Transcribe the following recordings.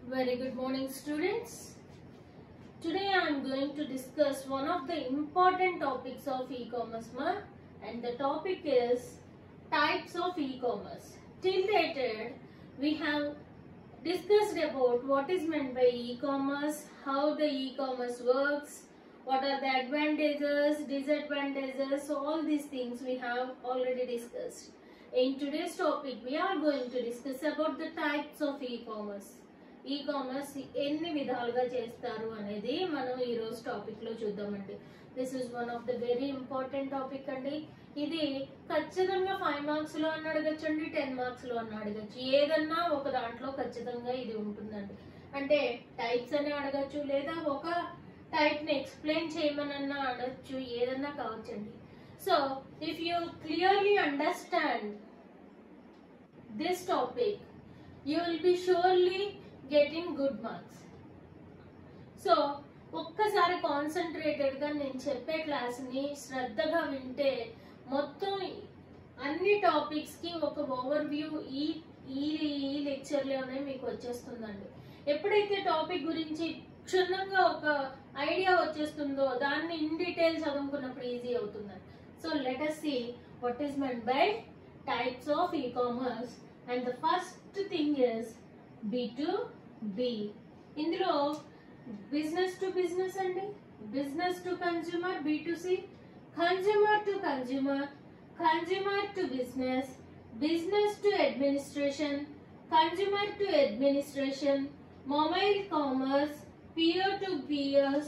Very good morning students. Today I am going to discuss one of the important topics of e-commerce ma and the topic is types of e-commerce. Till dated we have discussed about what is meant by e-commerce, how the e-commerce works, what are the advantages, disadvantages, so all these things we have already discussed. In today's topic, we are going to discuss about the types of e-commerce. E commerce ఎన్ని విధాలుగా చేస్తారు అనేది మనం ఈ రోజు topic లో చూద్దామండి this is one of the very important topic అండి ఇది ఖచ్చితంగా ఫైవ్ మార్క్స్ లో అన్న అడగచ్చు అండి టెన్ మార్క్స్ లో అన్న అడగచ్చు ఏదన్నా ఒక దాంట్లో ఖచ్చితంగా ఇది ఉంటుందండి అంటే టైప్స్ అని అడగచ్చు లేదా ఒక టైప్ ని ఎక్స్ప్లెయిన్ చేయమనన్నా అడగచ్చు ఏదన్నా కావచ్చండి so if you clearly understand this topic, you will be surely getting good marks. So ఒక్కసారి కాన్సన్ట్రేటెడ్ గా నేను చెప్పే క్లాస్ ని శ్రద్ధగా వింటే మొత్తం అన్ని టాపిక్స్ కి ఒక ఓవర్ వ్యూ ఈ ఈ ఈ లెక్చర్ లోనే మీకు వచ్చేస్తుందండి ఎప్పుడైతే టాపిక్ గురించి క్షుణ్ణంగా ఒక ఐడియా వచ్చేస్తుందో దాన్ని ఇన్ డీటెయిల్ చదువుకున్నప్పుడు ఈజీ అవుతుందండి so let us see what is meant by types of e-commerce and the first thing is B2B ఇందులో బిజినెస్ టు బిజినెస్ అండి business to consumer B2C consumer to consumer consumer to business business to administration consumer to administration mobile commerce peer to peers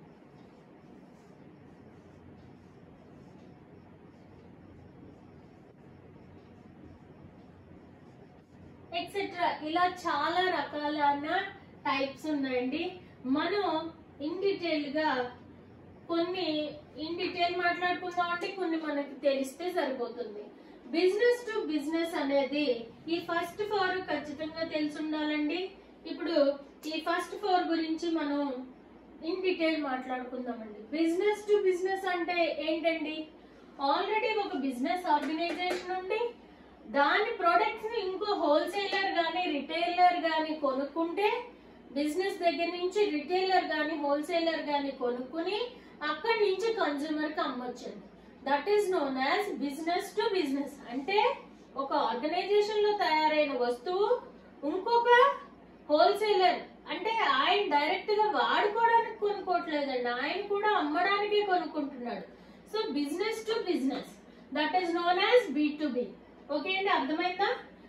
etcetera ఇలా చాలా రకాలైన types ఉన్నాయండి మనం in detail గా కొన్ని in detail మాట్లాడుకుందాం అంటే కొన్ని మనకి తెలిస్తే సరిపోతుంది బిజినెస్ టు బిజినెస్ అనేది ఈ ఫస్ట్ ఫోర్ ఖచ్చితంగా తెలిసి ఉండాలండి ఇప్పుడు ఈ ఫస్ట్ ఫోర్ గురించి మనం ఇన్ డీటెయిల్ మాట్లాడుకుందామండి బిజినెస్ టు బిజినెస్ అంటే ఏంటండి ఆల్రెడీ ఒక బిజినెస్ ఆర్గనైజేషన్ ఉండి దాని ప్రొడక్ట్స్ ని ఇంకో హోల్సేలర్ గానీ రిటైలర్ గానీ కొనుక్కుంటే బిజినెస్ దగ్గర నుంచి రిటైలర్ గానీ హోల్సేలర్ గానీ కొనుక్కుని అక్కడి నుంచి కన్జ్యూమర్ కి అమ్మొచ్చండి that is known as business to business అంటే ఒక ఆర్గనైజేషన్ లో తయారైన వస్తువు ఇంకొక హోల్సేలర్ అంటే ఆయన డైరెక్ట్ గా వాడుకోవడానికి కొనుక్కోవట్లేదండి ఆయన కూడా అమ్మడానికే కొనుక్కుంటున్నాడు so business to business that is known as B to B okay అండి అర్థమైందా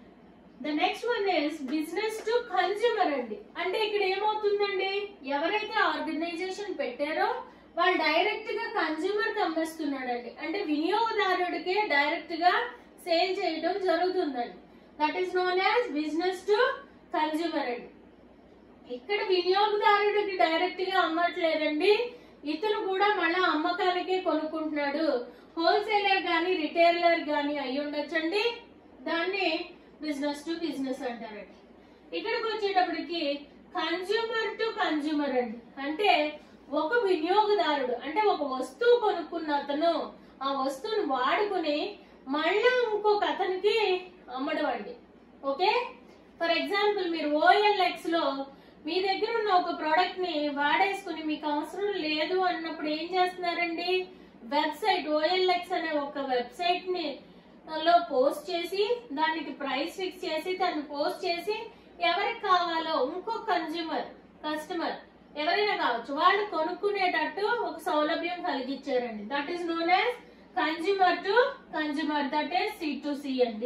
the next one is business to consumer అండి అంటే ఇక్కడ ఏమవుతుందండి ఎవరైతే ఆర్గనైజేషన్ పెట్టారో వాళ్ళు డైరెక్ట్ గా కన్జ్యూమర్ కి అమ్మేస్తున్నాడండి అంటే వినియోగదారుడికే డైరెక్ట్ గా సేల్ చేయడం జరుగుతుందండి that is known as business to consumer అండి ఇక్కడ వినియోగదారుడికి డైరెక్ట్ గా అమ్మట్లేదండి ఇతను కూడా మళ్ళా అమ్మకాలకే కొనుక్కుంటున్నాడు హోల్సేలర్ గాని రిటైలర్ గాని అయి ఉండొచ్చండి దాన్ని బిజినెస్ టు బిజినెస్ అంటారండి ఇక్కడికి వచ్చేటప్పటికి కన్జ్యూమర్ టు కన్జ్యూమర్ అండి అంటే ఒక వినియోగదారుడు అంటే ఒక వస్తువు కొనుక్కున్న అతను ఆ వస్తువును వాడుకుని మళ్ళా ఇంకొక అతనికి అమ్మడం అండి ఓకే ఫర్ ఎగ్జాంపుల్ మీరు ఓఎల్ఎక్స్ లో మీ దగ్గర ఉన్న ఒక ప్రోడక్ట్ ని వాడేసుకుని మీకు అవసరం లేదు అన్నప్పుడు ఏం చేస్తున్నారండి వెబ్సైట్ ఓఎల్ఎక్స్ అనే ఒక వెబ్సైట్ ని లో పోస్ట్ చేసి దానికి ప్రైస్ ఫిక్స్ చేసి దాన్ని పోస్ట్ చేసి ఎవరికి కావాలో ఇంకో కన్జ్యూమర్ కస్టమర్ ఎవరైనా కావచ్చు వాళ్ళు కొనుక్కునేటట్టు ఒక సౌలభ్యం కలిగించారండి that is known as consumer to consumer that is C to C అండి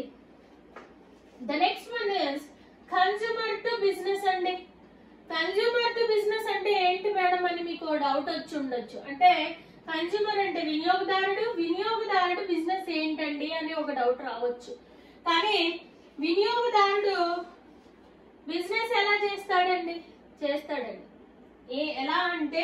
the next one is consumer to business అండి కన్జ్యూమర్ టు బిజినెస్ అంటే ఏంటి మేడం అని మీకు డౌట్ వచ్చి ఉండొచ్చు అంటే కన్జ్యూమర్ అంటే వినియోగదారుడు వినియోగదారుడు బిజినెస్ ఏంటండి అని ఒక డౌట్ రావచ్చు కానీ వినియోగదారుడు బిజినెస్ ఎలా చేస్తాడండి చేస్తాడండి ఏ ఎలా అంటే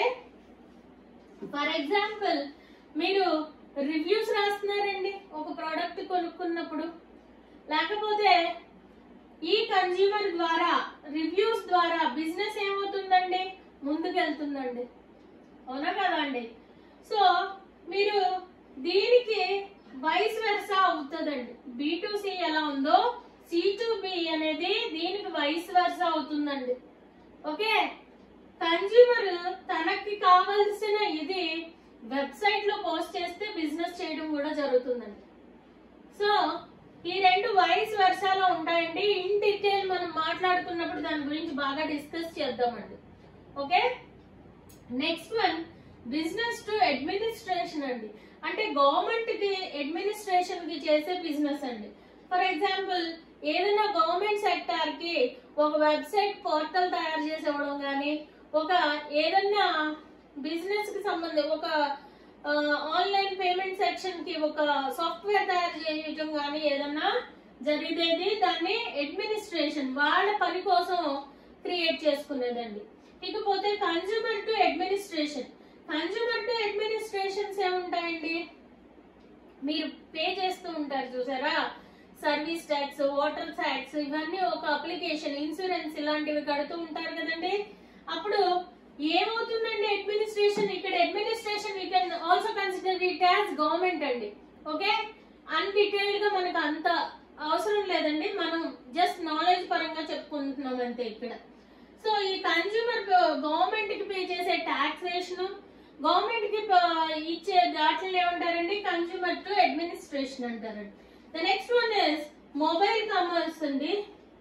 ఫర్ ఎగ్జాంపుల్ మీరు రివ్యూస్ రాస్తున్నారండి ఒక ప్రోడక్ట్ కొనుక్కున్నప్పుడు లేకపోతే ఈ కన్జ్యూమర్ ద్వారా రివ్యూస్ ద్వారా బిజినెస్ ఏమవుతుందండి ముందుకెళ్తుందండి అవునా కదా అండి సో మీరు దీనికి వైస్ వెర్సా అవుతుందండి బి టు సి ఎలా ఉందో సి టు బి అనేది దీనికి వైస్ వెర్సా అవుతుందండి ఓకే కన్జ్యూమర్ తనకి కావాల్సిన ఇది వెబ్సైట్ లో పోస్ట్ చేస్తే బిజినెస్ చేయడం కూడా జరుగుతుందండి సో ఈ రెండు వైస్ వర్షాలు ఉంటాయండి ఇన్ డీటెయిల్ మనం మాట్లాడుతున్నప్పుడు దాని గురించి బాగా డిస్కస్ చేద్దామండి okay next one business to administration అండి అంటే గవర్నమెంట్ కి అడ్మినిస్ట్రేషన్ కి చేసే బిజినెస్ అండి ఫర్ ఎగ్జాంపుల్ ఏదైనా గవర్నమెంట్ సెక్టార్ కి ఒక వెబ్సైట్ పోర్టల్ తయారు చేసి ఇవ్వడం కానీ ఒక ఏదైనా బిజినెస్ కి సంబంధం ఒక ఆన్లైన్ పేమెంట్ సెక్షన్ కి ఒక సాఫ్ట్వేర్ తయారు చేయటం కానీ ఏదన్నా జరిగేది దాన్ని అడ్మినిస్ట్రేషన్ వాళ్ళ పని కోసం క్రియేట్ చేసుకునేదండి ఇకపోతే consumer to administration consumer to administrations ఏముంటాయండి మీరు పే చేస్తూ ఉంటారు చూసారా సర్వీస్ ట్యాక్స్ వాటర్ ట్యాక్స్ ఇవన్నీ ఒక అప్లికేషన్ ఇన్సూరెన్స్ ఇలాంటివి కడుతూ ఉంటారు కదండి అప్పుడు ఏమవుతుందండి అడ్మినిస్ట్రేషన్ ఇక్కడ administration we can also consider it as government అండి ఓకే అన్డీటెయిల్డ్ గా మనకు అంత అవసరం లేదండి మనం జస్ట్ నాలెడ్జ్ పరంగా చెప్పుకుంటున్నాం అంతే ఇక్కడ సో ఈ కన్జ్యూమర్ గవర్నమెంట్ కి పే చేసే టాక్సేషన్ గవర్నమెంట్ కి ప- ఇచ్చే దాంట్లో ఏమంటారండి కన్జ్యూమర్ టు అడ్మినిస్ట్రేషన్ అంటారండి the next one is mobile commerce అండి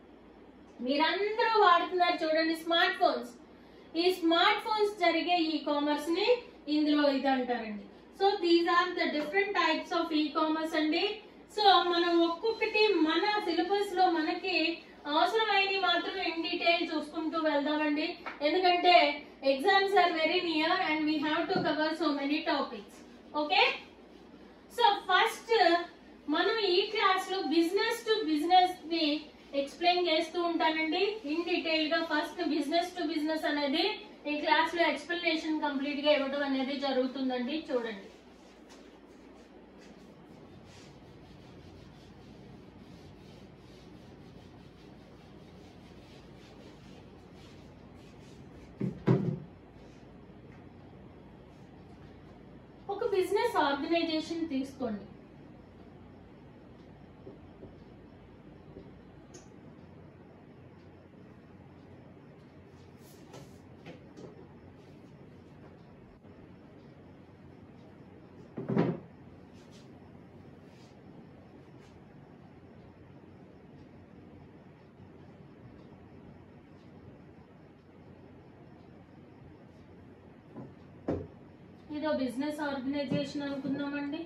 మీరందరూ వాడుతున్నారు చూడండి స్మార్ట్ ఫోన్స్ ఈ స్మార్ట్ ఫోన్స్ జరిగే ఈ కామర్స్ ని ఇందులో ఇది అంటారండి so these are the different types of e commerce అండి సో మనం ఒక్కొక్కటి మన సిలబస్ లో మనకి అవసరమైనవి మాత్రం ఇన్ డీటెయిల్ చూసుకుంటూ వెళ్దామండి ఎందుకంటే exams are very near and we have to cover so many topics okay so first మనం ఈ క్లాస్ లో బిజినెస్ టు బిజినెస్ ని ఎక్స్ప్లెయిన్ చేస్తూ ఉంటానండి ఇన్ డీటెయిల్ గా ఫస్ట్ బిజినెస్ టు బిజినెస్ అనేది ఈ క్లాస్ లో ఎక్స్ప్లెనేషన్ కంప్లీట్ గా ఇవ్వడం అనేది జరుగుతుందండి చూడండి ఒక బిజినెస్ ఆర్గనైజేషన్ తీసుకోండి ఇదో బిజినెస్ ఆర్గనైజేషన్ అనుకుందామండి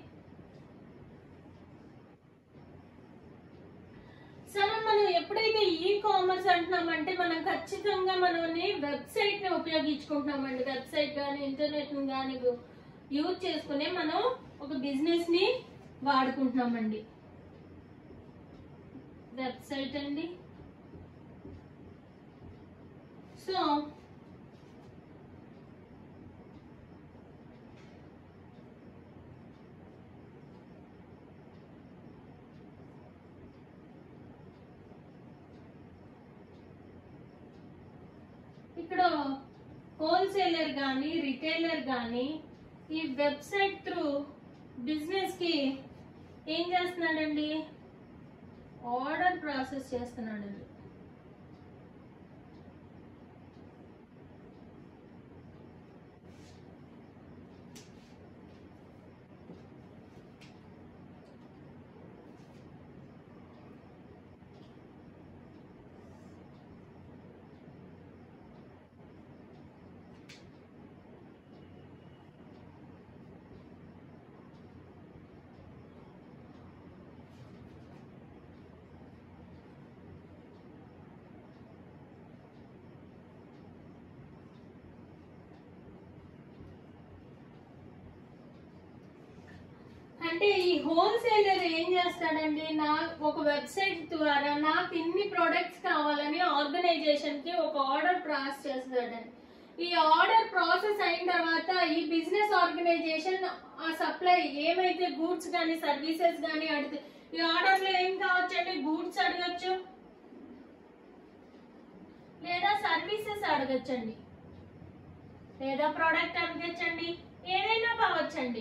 సరే మనం ఎప్పుడైతే ఈ కామర్స్ అంటున్నామంటే మనం ఖచ్చితంగా మనని వెబ్సైట్ ని ఉపయోగించుకుంటున్నామండి వెబ్సైట్ కానీ ఇంటర్నెట్ కానీ యూజ్ చేసుకుని మనం ఒక బిజినెస్ ని వాడుకుంటున్నామండి వెబ్సైట్ అండి సో ఇక్కడ హోల్సేలర్ కానీ రిటైలర్ కానీ ఈ వెబ్సైట్ త్రూ బిజినెస్ కి ఏం చేస్తున్నాడండి ఆర్డర్ ప్రాసెస్ చేస్తున్నాడండి అంటే ఈ హోల్సేలర్ ఏం చేస్తాడండి నా ఒక వెబ్సైట్ ద్వారా నాకు ఇన్ని ప్రొడక్ట్స్ కావాలని ఆర్గనైజేషన్ కి ఒక ఆర్డర్ ప్రాసెస్ చేస్తాడండి ఈ ఆర్డర్ ప్రాసెస్ అయిన తర్వాత ఈ బిజినెస్ ఆర్గనైజేషన్ ఆ సప్లై ఏమైతే గూడ్స్ కానీ సర్వీసెస్ కానీ అడితే ఈ ఆర్డర్ లో ఏం కావచ్చండి గూడ్స్ అడగచ్చు లేదా సర్వీసెస్ అడగచ్చండి లేదా ప్రోడక్ట్ అడగచ్చండి ఏదైనా కావచ్చండి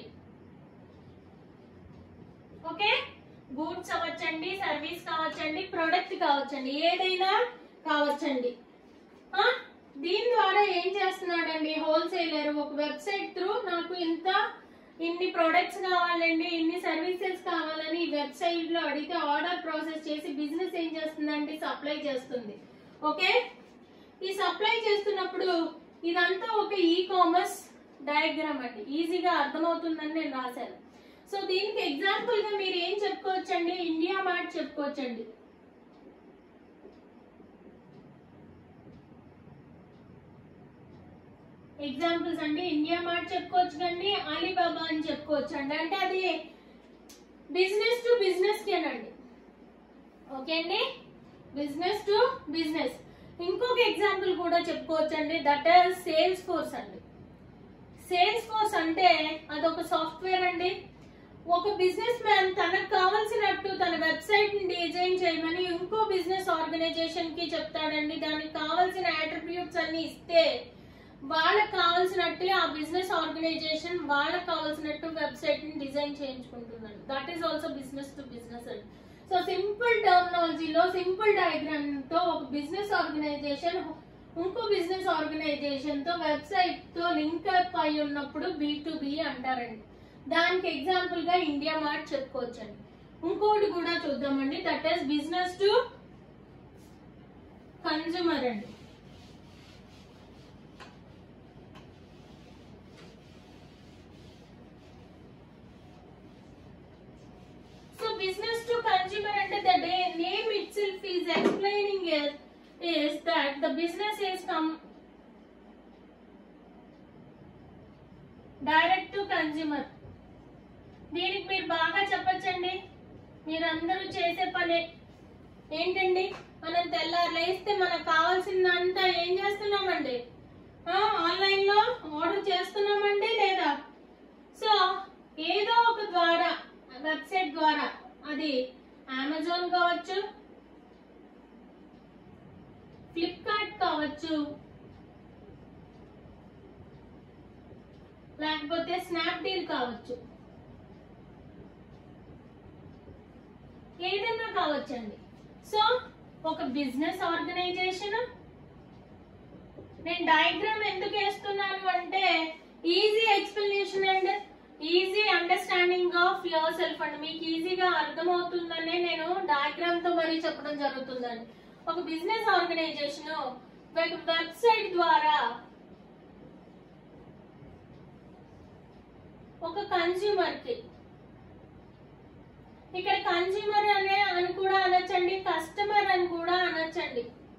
ఓకే గూడ్స్ అవ్వచ్చండి సర్వీస్ కావచ్చండి ప్రొడక్ట్ కావచ్చండి ఏదైనా కావచ్చండి ఆ? దీని ద్వారా ఏం చేస్తున్నాడండి హోల్సేలర్ ఒక వెబ్సైట్ త్రూ నాకు ఇంత ఇన్ని ప్రొడక్ట్స్ కావాలండి ఇన్ని సర్వీసెస్ కావాలని ఈ వెబ్సైట్ లో అడిగితే ఆర్డర్ ప్రాసెస్ చేసి బిజినెస్ ఏం చేస్తుందంటే సప్లై చేస్తుంది ఓకే ఈ సప్లై చేస్తున్నప్పుడు ఇదంతా ఒక ఈ కామర్స్ డయాగ్రామ్ అండి ఈజీగా అర్థమవుతుందని నేను రాశాను సో దీనికి ఎగ్జాంపుల్ గా మీరు ఏం చెప్పుకోవచ్చండి ఇండియా మార్ట్ చెప్పుకోవచ్చండి ఎగ్జాంపుల్స్ అండి ఇండియా మార్ట్ చెప్పుకోవచ్చు కండి అలీబాబా అని చెప్పుకోవచ్చు అండి అంటే అది బిజినెస్ టు బిజినెస్ కేనండి ఓకే అండి బిజినెస్ టు బిజినెస్ ఇంకొక ఎగ్జాంపుల్ కూడా చెప్పుకోవచ్చు అండి దట్ ఈస్ సేల్స్ ఫోర్స్ అండి సేల్స్ ఫోర్స్ అంటే అదొక సాఫ్ట్వేర్ అండి ఒక బిజినెస్ మ్యాన్ తనకు కావాల్సినట్టు తన వెబ్సైట్ ని డిజైన్ చేయమని ఇంకో బిజినెస్ ఆర్గనైజేషన్ కి చెప్తాడండి దానికి కావాల్సిన అట్రిబ్యూట్స్ అన్ని ఇస్తే వాళ్ళకి కావాల్సినట్టు ఆ బిజినెస్ ఆర్గనైజేషన్ వాళ్ళకి కావాల్సినట్టు వెబ్సైట్ ని డిజైన్ చేయించుకుంటుందండి that is also business to business అండి సో సింపుల్ టర్మినాలజీలో సింపుల్ డయాగ్రామ్ తో ఒక బిజినెస్ ఆర్గనైజేషన్ ఇంకో బిజినెస్ ఆర్గనైజేషన్ తో వెబ్సైట్ తో లింక్ అప్ అయి ఉన్నప్పుడు బి టు బి అంటారండి దానికి ఎగ్జాంపుల్ గా ఇండియా మార్ట్ చెప్పుకోవచ్చండి ఇంకోటి కూడా చూద్దామండి that is business to consumer అండి So business to consumer under the day, name itself is explaining it is that the business is come direct to consumer దీనికి మీరు బాగా చెప్పచ్చండి మీరందరూ చేసే పనే ఏంటండి మనం తెల్లారు లేస్తే మనకు కావాల్సిందంతా ఏం చేస్తున్నామండి ఆన్లైన్ లో ఆర్డర్ చేస్తున్నామండి లేదా సో ఏదో ఒక ద్వారా వెబ్సైట్ ద్వారా అది అమెజాన్ కావచ్చు ఫ్లిప్కార్ట్ కావచ్చు లేకపోతే స్నాప్డీల్ కావచ్చు ఏదైనా కావచ్చండి సో ఒక బిజినెస్ ఆర్గనైజేషన్ నేను డయాగ్రామ్ ఎందుకు వేస్తున్నాను అంటే easy explanation and easy understanding of yourself అండి మీకు ఈజీగా అర్థమవుతుందనే నేను డయాగ్రామ్ తో మరీ చెప్పడం జరుగుతుందండి ఒక బిజినెస్ ఆర్గనైజేషన్ వెబ్సైట్ ద్వారా ఒక కన్జ్యూమర్ కి ఇక్కడ కన్జ్యూమర్ అనే అని కూడా అనొచ్చండి కస్టమర్ అని కూడా అనొచ్చండి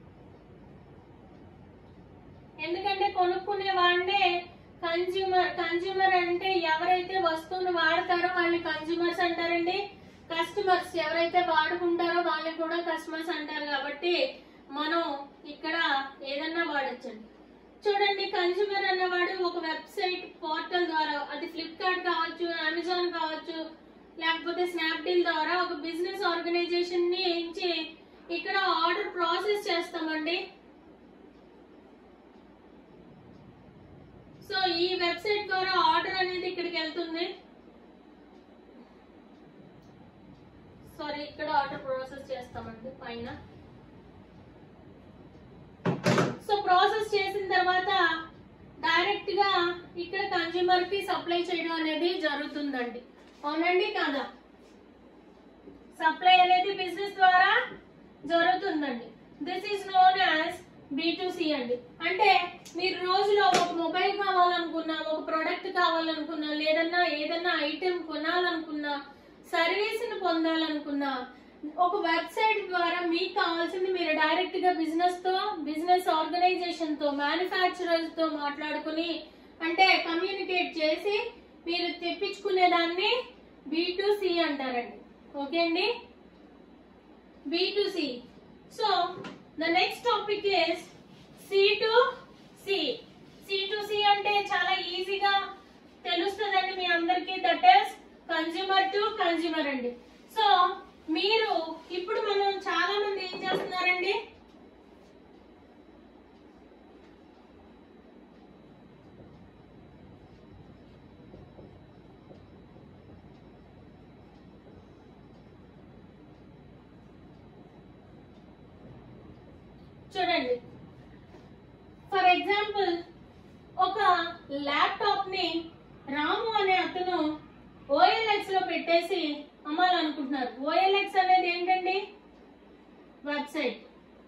ఎందుకంటే కొనుక్కునే వాడినే కన్జ్యూమర్ కన్జ్యూమర్ అంటే ఎవరైతే వస్తువును వాడతారో వాళ్ళని కన్జ్యూమర్స్ అంటారండి కస్టమర్స్ ఎవరైతే వాడుకుంటారో వాళ్ళని కూడా కస్టమర్స్ అంటారు కాబట్టి మనం ఇక్కడ ఏదన్నా వాడచ్చండి చూడండి కన్జ్యూమర్ అన్నవాడు ఒక వెబ్సైట్ పోర్టల్ ద్వారా అది ఫ్లిప్కార్ట్ కావచ్చు అమెజాన్ కావచ్చు లేకపోతే స్నాప్డీల్ ద్వారా ఒక బిజినెస్ ఆర్గనైజేషన్ ని ఎంచి ఇక్కడ ఆర్డర్ ప్రాసెస్ చేస్తామండి సో ఈ వెబ్సైట్ ద్వారా ఆర్డర్ అనేది ఇక్కడికి వెళ్తుంది సారీ ఇక్కడ ఆర్డర్ ప్రాసెస్ చేస్తామండి పైన సో ప్రాసెస్ చేసిన తర్వాత డైరెక్ట్ గా ఇక్కడ కన్జ్యూమర్ కి సప్లై చేయడం అనేది జరుగుతుందండి అవునండి కాదా సప్లై అనేది బిజినెస్ ద్వారా జరుగుతుందండి this is known as C అండి అంటే మీరు రోజులో ఒక మొబైల్ కావాలనుకున్నా ఒక ప్రోడక్ట్ కావాలనుకున్నా లేదన్నా ఏదన్నా ఐటెం కొనాలనుకున్నా సర్వీస్ ని పొందాలనుకున్నా ఒక వెబ్సైట్ ద్వారా మీకు కావాల్సింది మీరు డైరెక్ట్ గా బిజినెస్ తో బిజినెస్ ఆర్గనైజేషన్ తో మ్యానుఫ్యాక్చరర్స్ తో మాట్లాడుకుని అంటే కమ్యూనికేట్ చేసి మీరు తెప్పించుకునే దాన్ని బి టు సి అంటారండి ఓకే అండి B to C so the next topic is C to C C to C అంటే చాలా ఈజీగా తెలుస్తుందండి మీ అందరికి that is consumer to consumer అండి సో మీరు ఇప్పుడు మనం చాలా మంది ఏం చేస్తున్నారండి చూడండి ఫర్ ఫర్ ఎగ్జాంపుల్ ఒక ల్యాప్టాప్ ని రాము అనే అతను ఓఎల్ఎక్స్ లో పెట్టేసి అమ్మాలనుకుంటున్నారు ఓఎల్ఎక్స్ అనేది ఏంటండి వెబ్సైట్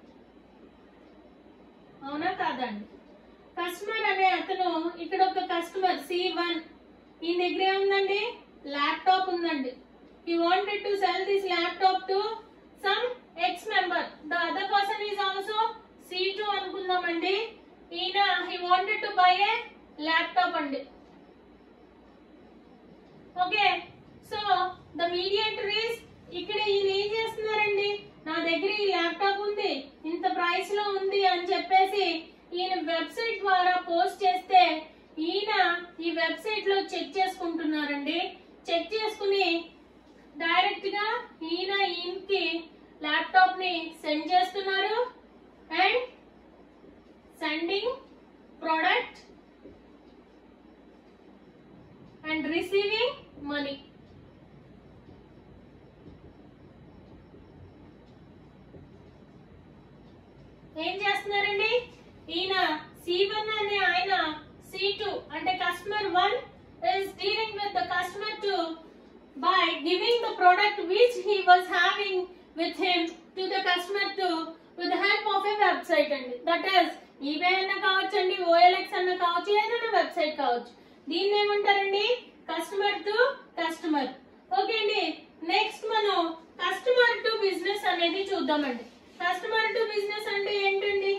అవునా కాదండి కస్టమర్ అనే అతను ఇక్కడ ఒక కస్టమర్ సి వన్ ఈ దగ్గర ఏముందండి ల్యాప్టాప్ ఉందండి he wanted to sell this laptop to some ex member the other person is also c2 అనుకుందామండి ఈయన he wanted to buy a laptop అండి okay so the mediator is ఇక్కడ ఈయన ఏం చేస్తున్నారండి నా దగ్గర ఈ ల్యాప్టాప్ ఉంది ఇంత ప్రైస్ లో ఉంది అని చెప్పేసి ఈయన వెబ్సైట్ ద్వారా పోస్ట్ చేస్తే ఈయన ఈ వెబ్సైట్ లో చెక్ చేసుకుంటున్నారండి చెక్ చేసుకుని డైరెక్ట్ గా ఈయన ఈయనకి ల్యాప్టాప్ ని సెండ్ చేస్తున్నారు and sending product and receiving money ఏం చేస్తున్నారండి ఈయన సి వన్ అనే ఆయన సి టూ అంటే customer one is dealing with the customer two by giving the product which he was having with him to the customer to with the help of a website అండి that is eBay అన్న కావచ్చు అండి OLX అన్న కావచ్చు ఏదైనా website కావచ్చు దీన్ని ఏమంటారండి కస్టమర్ టు కస్టమర్ ఓకే అండి నెక్స్ట్ మనం కస్టమర్ టు బిజినెస్ అనేది చూద్దామండి కస్టమర్ టు బిజినెస్ అంటే ఏంటండి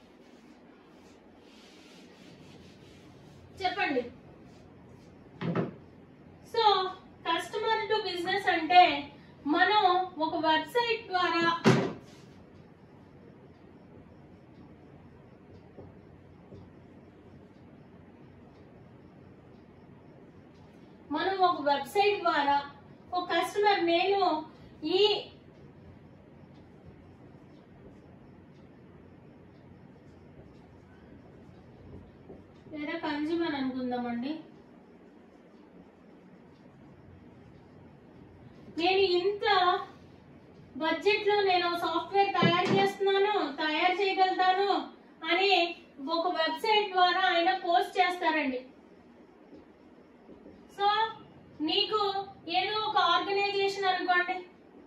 చెప్పండి సో కస్టమర్ టు బిజినెస్ అంటే మనం ఒక వెబ్సైట్ ద్వారా మనం ఒక వెబ్సైట్ ద్వారా ఒక కస్టమర్ నేను ఈ లేదా కన్జ్యూమర్ అనుకుందామండి నేను ఇంత బడ్జెట్ లో నేను సాఫ్ట్వేర్ తయారు చేస్తున్నాను తయారు చేయగలుగుతాను అని ఒక వెబ్సైట్ ద్వారా ఆయన పోస్ట్ చేస్తారండి సో నీకు ఏదో ఒక ఆర్గనైజేషన్ అనుకోండి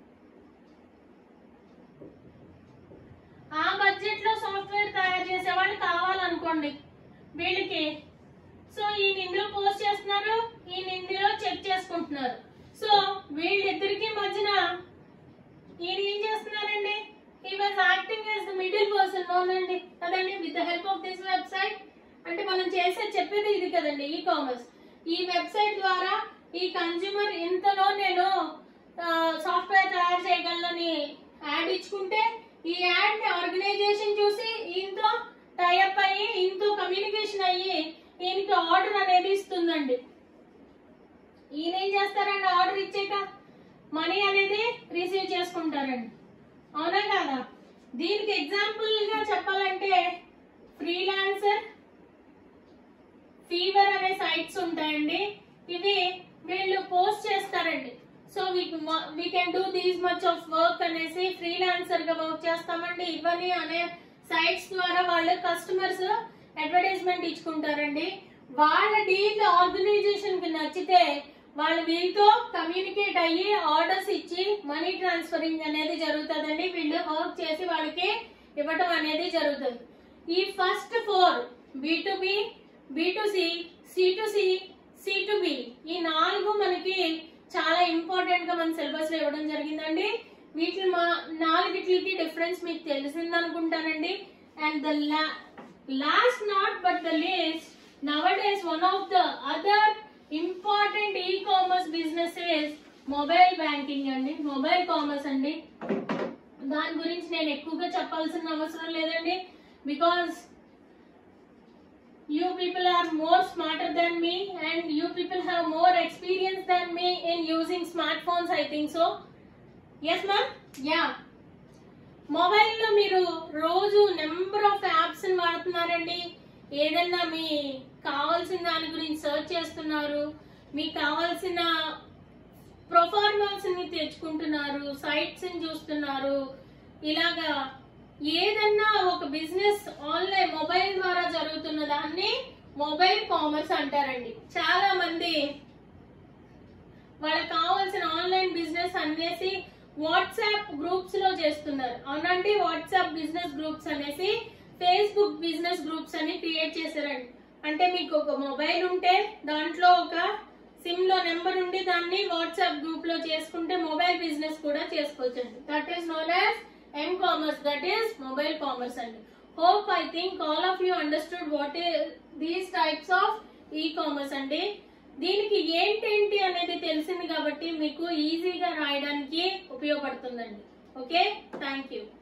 ఆ బడ్జెట్ లో సాఫ్ట్వేర్ తయారు చేసే వాళ్ళు కావాలనుకోండి వీళ్ళకి సో ఈయన ఇందులో పోస్ట్ చేస్తున్నారు ఈయన ఇందులో చెక్ చేసుకుంటున్నారు సో వీళ్ళిద్దరికి మధ్యన ఈయన ఏం చేస్తున్నారండి he was acting as the middle person అవునండి కదండి with the help of this website అంటే మనం చేసే చెప్పేది ఇది కదండి ఈ కామర్స్ ఈ వెబ్సైట్ ద్వారా ఈ కన్జ్యూమర్ ఇంతలో నేను సాఫ్ట్వేర్ తయారు చేయగలనని యాడ్ ఇచ్చుకుంటే ఈ యాడ్ ని ఆర్గనైజేషన్ చూసి ఈయనతో టైఅప్ అయ్యి ఈయనతో కమ్యూనికేషన్ అయ్యి ఈయనకి ఆర్డర్ అనేది ఇస్తుందండి ఈయన ఏం చేస్తారండి ఆర్డర్ ఇచ్చాక మనీ అనేది రిసీవ్ చేసుకుంటారండి అవునా కాదా దీనికి ఎగ్జాంపుల్ గా చెప్పాలంటే ఫ్రీలాన్సర్ ఫీవర్ అనే సైట్స్ ఉంటాయండి ఇవి వీళ్ళు పోస్ట్ చేస్తారండి so we can do these much of work అనేసి ఫ్రీలాన్సర్ గా వర్క్ చేస్తామండి ఇవన్నీ అనే సైట్స్ ద్వారా వాళ్ళు కస్టమర్స్ అడ్వర్టైజ్మెంట్ ఇచ్చుకుంటారండి వాళ్ళ డీల్ ఆర్గనైజేషన్ కి నచ్చితే వాళ్ళు వీళ్ళతో కమ్యూనికేట్ అయ్యి ఆర్డర్స్ ఇచ్చి మనీ ట్రాన్స్ఫరింగ్ అనేది జరుగుతుందండి వీళ్ళు వర్క్ చేసి వాళ్ళకి ఇవ్వటం అనేది జరుగుతుంది ఈ first four B to B B to C C to C C to B ఈ నాలుగు మనకి చాలా ఇంపార్టెంట్ గా మన సిలబస్ లో ఇవ్వడం జరిగిందండి వీటి మా నాలుగిట్లకి డిఫరెన్స్ మీకు తెలిసింది అనుకుంటానండి and the last not but the least nowadays one of the other important e-commerce business mobile banking అండి మొబైల్ కామర్స్ అండి దాని గురించి నేను ఎక్కువగా చెప్పాల్సిన అవసరం లేదండి because you people are more smarter than me and you people have more experience than me in using smartphones i think so yes ma'am yeah మొబైల్లో మీరు రోజు నెంబర్ ఆఫ్ యాప్స్ వాడుతున్నారండి ఏదన్నా మీ కావాల్సిన దాని గురించి సర్చ్ చేస్తున్నారు మీకు కావాల్సిన ప్రొఫార్మల్స్ ని తెచ్చుకుంటున్నారు సైట్స్ ని చూస్తున్నారు ఇలాగా ఏదన్నా ఒక బిజినెస్ ఆన్లైన్ మొబైల్ ద్వారా జరుగుతున్న దాన్ని మొబైల్ కామర్స్ అంటారండి చాలా మంది వాళ్ళకి కావాల్సిన ఆన్లైన్ బిజినెస్ అనేసి వాట్సాప్ గ్రూప్స్ లో చేస్తున్నారు అవునండి వాట్సాప్ బిజినెస్ గ్రూప్స్ అనేసి ఫేస్బుక్ బిజినెస్ గ్రూప్స్ అని క్రియేట్ చేశారండి అంటే మీకు ఒక మొబైల్ ఉంటే దాంట్లో ఒక సిమ్ లో నెంబర్ ఉండి దాన్ని వాట్సాప్ గ్రూప్ లో చేసుకుంటే మొబైల్ బిజినెస్ కూడా చేసుకోవచ్చండి that is known as M commerce that is mobile commerce అండి hope I think all of you understood what these types of e commerce అండి దీనికి ఏంటేంటి అనేది తెలిసింది కాబట్టి మీకు ఈజీగా రాయడానికి ఉపయోగపడుతుందండి ఓకే థ్యాంక్ యూ